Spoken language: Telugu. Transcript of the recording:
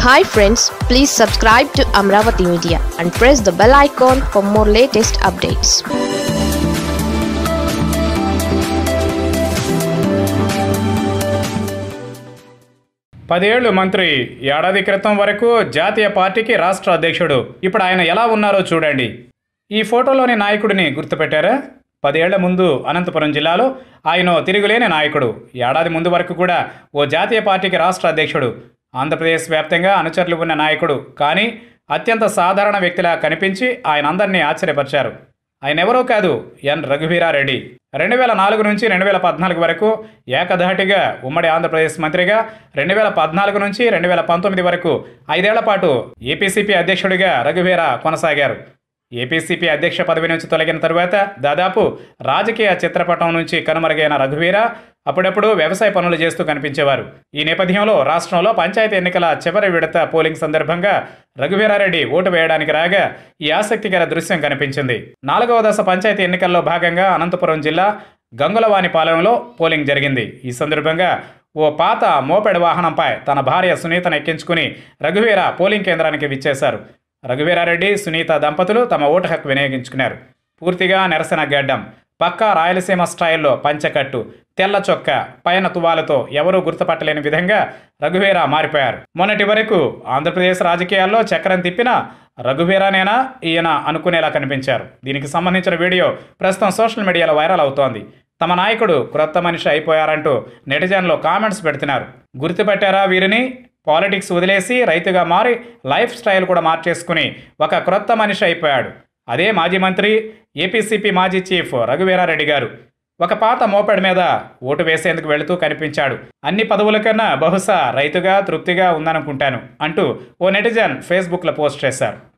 hi friends please subscribe to Amaravati media and press the bell icon for more latest updates పదేళ్లు మంత్రి ఏడాది క్రితం వరకు జాతీయ పార్టీకి రాష్ట్ర అధ్యక్షుడు ఇప్పుడు ఆయన ఎలా ఉన్నారో చూడండి ఈ ఫోటోలోని నాయకుడిని గుర్తుపెట్టారా పదేళ్ల ముందు అనంతపురం జిల్లాలో ఆయన తిరుగులేని నాయకుడు ఏడాది ముందు వరకు కూడా ఓ జాతీయ పార్టీకి రాష్ట్ర అధ్యక్షుడు ఆంధ్రప్రదేశ్ వ్యాప్తంగా అనుచరులు ఉన్న నాయకుడు కానీ అత్యంత సాధారణ వ్యక్తిలా కనిపించి ఆయన అందరినీ ఆశ్చర్యపరిచారు ఆయన ఎవరో కాదు ఎన్ రఘువీరారెడ్డి రెండు వేల నాలుగు నుంచి రెండు వేల పద్నాలుగు వరకు ఏకధాటిగా ఉమ్మడి ఆంధ్రప్రదేశ్ మంత్రిగా రెండు వేల పద్నాలుగు నుంచి రెండు వేల పంతొమ్మిది వరకు ఐదేళ్ల పాటు ఏపీసీపీ అధ్యక్షుడిగా రఘువీర కొనసాగారు ఏపీసీపీ అధ్యక్ష పదవి నుంచి తొలగిన తరువాత దాదాపు రాజకీయ చిత్రపటం నుంచి కనుమరుగైన రఘువీర అప్పుడప్పుడు వ్యవసాయ పనులు చేస్తూ కనిపించేవారు ఈ నేపథ్యంలో రాష్ట్రంలో పంచాయతీ ఎన్నికల చివరి విడత పోలింగ్ సందర్భంగా రఘువీరారెడ్డి ఓటు వేయడానికి రాగా ఈ ఆసక్తికర దృశ్యం కనిపించింది నాలుగవ దశ పంచాయతీ ఎన్నికల్లో భాగంగా అనంతపురం జిల్లా గంగులవానిపాలెంలో పోలింగ్ జరిగింది ఈ సందర్భంగా ఓ పాత మోపెడ్ వాహనంపై తన భార్య సునీతను ఎక్కించుకుని రఘువీర పోలింగ్ కేంద్రానికి విచ్చేశారు రఘువీరారెడ్డి సునీత దంపతులు తమ ఓటు హక్కు వినియోగించుకున్నారు పూర్తిగా నిరసన గడ్డం పక్కా రాయలసీమ స్టైల్లో పంచకట్టు తెల్ల చొక్క పైన తువాలతో ఎవరూ గుర్తుపట్టలేని విధంగా రఘువీర మారిపోయారు మొన్నటి వరకు ఆంధ్రప్రదేశ్ రాజకీయాల్లో చక్రం తిప్పిన రఘువీరానేనా ఈయన అనుకునేలా కనిపించారు దీనికి సంబంధించిన వీడియో ప్రస్తుతం సోషల్ మీడియాలో వైరల్ అవుతోంది తమ నాయకుడు క్రొత్త మనిషి అయిపోయారంటూ నెటిజన్లో కామెంట్స్ పెడుతున్నారు గుర్తుపట్టారా వీరిని పాలిటిక్స్ వదిలేసి రైతుగా మారి లైఫ్ స్టైల్ కూడా మార్చేసుకుని ఒక క్రొత్త మనిషి అయిపోయాడు అదే మాజీ మంత్రి ఏపీసీపీ మాజీ చీఫ్ రఘువీరారెడ్డి గారు ఒక పాత మోపెడ్ మీద ఓటు వేసేందుకు వెళుతూ కనిపించాడు అన్ని పదవుల కన్నా బహుశా రైతుగా తృప్తిగా ఉందనుకుంటాను అంటూ ఓ నెటిజన్ ఫేస్బుక్లో పోస్ట్ చేశారు